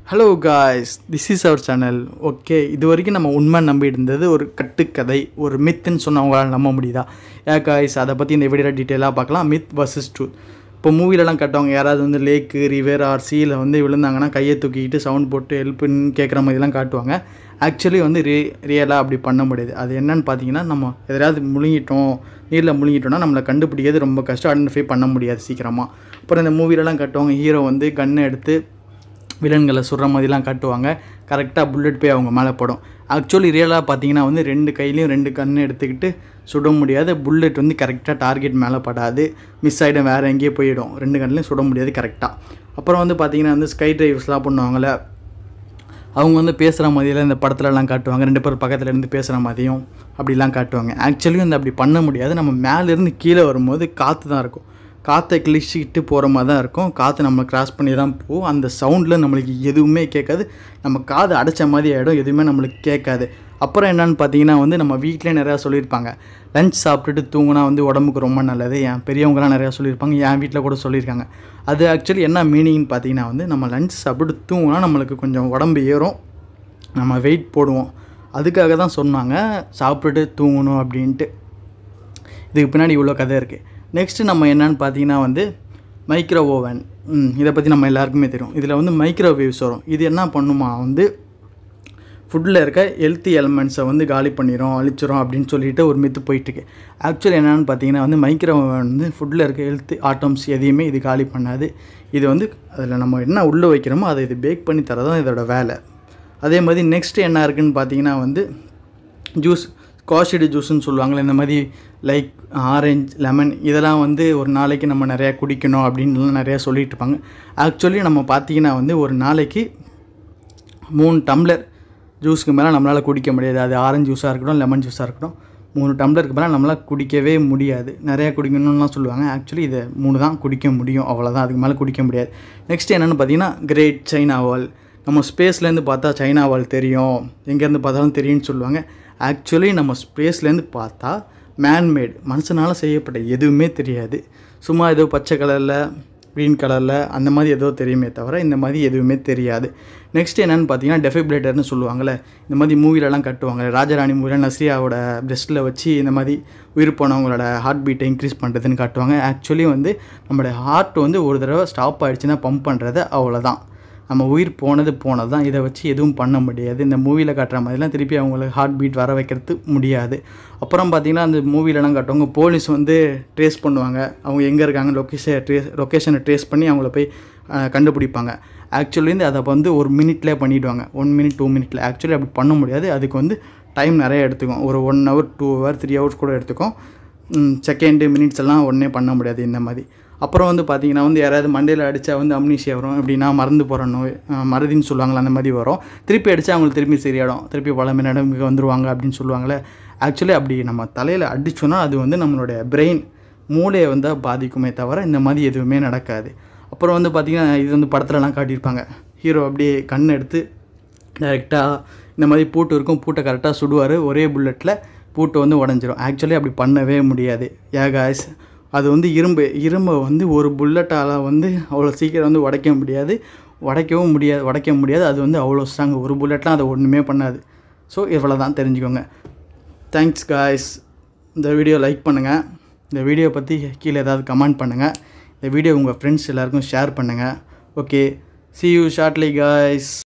hello guys this is our channel okay இது வரைக்கும் நம்ம உண்மை நம்பிட்டு இருந்தது ஒரு கட்டுக்கதை ஒரு மித்துன்னு சொன்னவங்களால் நம்ப முடியுதா ஏ காய்ஸ் அதை பற்றி இந்த வீடியோ டீட்டெயிலாக பார்க்கலாம் மித் வர்சஸ் ட்ரூத் இப்போ மூவிலலாம் கட்டுவாங்க யாராவது வந்து லேக்கு ரிவர் ஆர் சீல வந்து விழுந்தாங்கன்னா கையை தூக்கிக்கிட்டு சவுண்ட் போட்டு ஹெல்ப்புன்னு கேட்குற மாதிரிலாம் காட்டுவாங்க ஆக்சுவலி வந்து ரே ரியலாக அப்படி பண்ண முடியாது அது என்னன்னு பார்த்தீங்கன்னா நம்ம எதாவது முழுங்கிட்டோம் நீரில் முழுங்கிட்டோம்னா நம்மளை கண்டுபிடிக்கிறது ரொம்ப கஷ்டம் ஐடென்டிஃபை பண்ண முடியாது சீக்கிரமாக அப்புறம் இந்த மூவிலலாம் கட்டுவாங்க ஹீரோ வந்து கன்னை எடுத்து வில்லன்களை சுடுற மாதிரிலாம் காட்டுவாங்க கரெக்டாக புல்லட் போய் அவங்க மேலே படும் ஆக்சுவலி ரியலாக பார்த்தீங்கன்னா வந்து ரெண்டு கையிலையும் ரெண்டு கன்று எடுத்துக்கிட்டு சுட முடியாது புல்லட் வந்து கரெக்டாக டார்கெட் மேலே படாது மிஸ் ஆகிடும் வேறு எங்கேயோ போயிடும் ரெண்டு கண்ணிலையும் சுட முடியாது கரெக்டாக அப்புறம் வந்து பார்த்தீங்கன்னா வந்து ஸ்கை டிரைவர்ஸ்லாம் பண்ணுவாங்கள்ல அவங்க வந்து பேசுகிற மாதிரிலாம் இந்த படத்துலலாம் காட்டுவாங்க ரெண்டு பேர் பக்கத்தில் இருந்து பேசுகிற மாதிரியும் அப்படிலாம் காட்டுவாங்க ஆக்சுவலி வந்து அப்படி பண்ண முடியாது நம்ம மேலேருந்து கீழே வரும்போது காற்று தான் இருக்கும் காற்றை கிழிச்சிக்கிட்டு போகிற மாதிரி தான் இருக்கும் காற்று நம்மளை கிராஸ் பண்ணி தான் போகும் அந்த சவுண்டில் நம்மளுக்கு எதுவுமே கேட்காது நம்ம காது அடைச்ச மாதிரி ஆகிடும் எதுவுமே நம்மளுக்கு கேட்காது அப்புறம் என்னன்னு பார்த்தீங்கன்னா வந்து நம்ம வீட்டிலே நிறையா சொல்லியிருப்பாங்க லஞ்ச் சாப்பிட்டுட்டு தூங்கினா வந்து உடம்புக்கு ரொம்ப நல்லது என் பெரியவங்களாம் நிறையா சொல்லியிருப்பாங்க என் வீட்டில் கூட சொல்லியிருக்காங்க அது ஆக்சுவலி என்ன மீனிங்னு பார்த்தீங்கன்னா வந்து நம்ம லஞ்ச் சாப்பிட்டு தூங்கினா நம்மளுக்கு கொஞ்சம் உடம்பு ஏறும் நம்ம வெயிட் போடுவோம் அதுக்காக தான் சொன்னாங்க சாப்பிட்டுட்டு தூங்கணும் அப்படின்ட்டு இதுக்கு பின்னாடி இவ்வளோ கதை இருக்குது நெக்ஸ்ட்டு நம்ம என்னன்னு பார்த்தீங்கன்னா வந்து மைக்ரோ ஓவன் இதை பற்றி நம்ம எல்லாருக்குமே தெரியும் இதில் வந்து மைக்ரோவேவ்ஸ் வரும் இது என்ன பண்ணுமா வந்து ஃபுட்டில் இருக்க ஹெல்த்தி எலமெண்ட்ஸை வந்து காலி பண்ணிடும் அழிச்சிரும் அப்படின்னு சொல்லிட்டு ஒரு மித்து போயிட்டுருக்கு ஆக்சுவலி என்னென்னு பார்த்தீங்கன்னா வந்து மைக்ரோ வந்து ஃபுட்டில் இருக்க ஹெல்த் ஆட்டம்ஸ் எதையுமே இது காலி பண்ணாது இது வந்து அதில் நம்ம என்ன உள்ளே வைக்கிறோமோ அதை இது பேக் பண்ணி தரதான் இதோட வேலை அதே மாதிரி நெக்ஸ்ட்டு என்ன இருக்குதுன்னு பார்த்தீங்கன்னா வந்து ஜூஸ் காஷிடு ஜூஸ்ன்னு சொல்லுவாங்களே இந்த மாதிரி லைக் ஆரஞ்ச் லெமன் இதெல்லாம் வந்து ஒரு நாளைக்கு நம்ம நிறையா குடிக்கணும் அப்படின்லாம் நிறையா சொல்லிட்டு இருப்பாங்க ஆக்சுவலி நம்ம பார்த்தீங்கன்னா வந்து ஒரு நாளைக்கு மூணு டம்ளர் ஜூஸ்க்கு மேலே நம்மளால் குடிக்க முடியாது அது ஆரஞ்சு ஜூஸாக இருக்கட்டும் லெமன் ஜூஸாக இருக்கட்டும் மூணு டம்ளருக்கு மேலே நம்மளால் குடிக்கவே முடியாது நிறையா குடிக்கணும்லாம் சொல்லுவாங்க ஆக்சுவலி இதை மூணு தான் குடிக்க முடியும் அவ்வளோதான் அதுக்கு மேலே குடிக்க முடியாது நெக்ஸ்ட் என்னென்னு பார்த்தீங்கன்னா கிரேட் சைனா வால் நம்ம ஸ்பேஸ்லேருந்து பார்த்தா சைனா வால் தெரியும் எங்கேருந்து பார்த்தாலும் தெரியும்னு சொல்லுவாங்க ஆக்சுவலி நம்ம ஸ்பேஸ்லேருந்து பார்த்தா மேன்மேட் மனுஷனால் செய்யப்பட்ட எதுவுமே தெரியாது சும்மா ஏதோ பச்சை கலரில் க்ரீன் கலரில் அந்த மாதிரி ஏதோ தெரியுமே தவிர இந்த மாதிரி எதுவுமே தெரியாது நெக்ஸ்ட் என்னென்னு பார்த்தீங்கன்னா டெஃபிபிலேட்டர்னு சொல்லுவாங்கள்ல இந்த மாதிரி மூவிலலாம் கட்டுவாங்க ராஜராணி மூவியில் நஸ்ரியாவோட பிரெஸ்ட்டில் வச்சு இந்த மாதிரி உயிர் போனவங்களோட ஹார்ட் பீட்டை இன்க்ரீஸ் பண்ணுறதுன்னு காட்டுவாங்க ஆக்சுவலி வந்து நம்மளோட ஹார்ட் வந்து ஒரு தடவை ஸ்டாப் ஆகிடுச்சுன்னா பம்ப் பண்ணுறது அவ்வளோதான் நம்ம உயிர் போனது போனது தான் இதை வச்சு எதுவும் பண்ண முடியாது இந்த மூவியில் காட்டுற மாதிரிலாம் திருப்பி அவங்களுக்கு ஹார்ட் பீட் வர வைக்கிறது முடியாது அப்புறம் பார்த்திங்கன்னா அந்த மூவிலலாம் காட்டுவாங்க போலீஸ் வந்து ட்ரேஸ் பண்ணுவாங்க அவங்க எங்கே இருக்காங்க லொக்கேஷன் ட்ரேஸ் லொக்கேஷனை ட்ரேஸ் பண்ணி அவங்கள போய் கண்டுபிடிப்பாங்க ஆக்சுவலி வந்து அதை வந்து ஒரு மினிட்லேயே பண்ணிவிடுவாங்க ஒன் மினிட் டூ மினிட்ல ஆக்சுவலி அப்படி பண்ண முடியாது அதுக்கு வந்து டைம் நிறைய எடுத்துக்கும் ஒரு one hour two hour three hours கூட எடுத்துக்கும் செகண்டு மினிட்ஸ் எல்லாம் ஒன்றே பண்ண முடியாது இந்த மாதிரி அப்புறம் வந்து பார்த்திங்கன்னா வந்து யாராவது மண்டையில் அடித்தா வந்து அம்னீஷியா வரும் எப்படின்னா மறந்து போகிற நோய் மறதின்னு சொல்லுவாங்களே அந்த மாதிரி வரும் திருப்பி அடித்தா அவங்களுக்கு திருப்பி சரியாயிடும் திருப்பி பழமை நடமுக்கு வந்துடுவாங்க அப்படின்னு சொல்லுவாங்களே ஆக்சுவலி அப்படி நம்ம தலையில் அடித்தோன்னா அது வந்து நம்மளுடைய பிரெயின் மூளையை வந்து பாதிக்குமே தவிர இந்த மாதிரி எதுவுமே நடக்காது அப்புறம் வந்து பார்த்திங்கன்னா இது வந்து படத்துலலாம் காட்டியிருப்பாங்க ஹீரோ அப்படியே கண் எடுத்து டைரெக்டாக இந்த மாதிரி பூட்டு இருக்கும் பூட்டை கரெக்டாக சுடுவார் ஒரே புல்லட்டில் பூட்டு வந்து உடஞ்சிரும் ஆக்சுவலி அப்படி பண்ணவே முடியாது ஏகாஸ் அது வந்து இரும்பு இரும்பை வந்து ஒரு புல்லட்டால் வந்து அவ்வளோ சீக்கிரம் வந்து உடைக்க முடியாது உடைக்கவும் முடியாது உடைக்க முடியாது அது வந்து அவ்வளோ ஸ்ட்ராங் ஒரு புல்லட்லாம் அதை ஒன்றுமே பண்ணாது ஸோ இவ்வளோ தான் தெரிஞ்சுக்கோங்க தேங்க்ஸ் காய்ஸ் இந்த வீடியோ லைக் பண்ணுங்கள் இந்த வீடியோ பற்றி கீழே ஏதாவது கமெண்ட் பண்ணுங்கள் இந்த வீடியோ உங்கள் ஃப்ரெண்ட்ஸ் எல்லாருக்கும் ஷேர் பண்ணுங்கள் okay see you shortly guys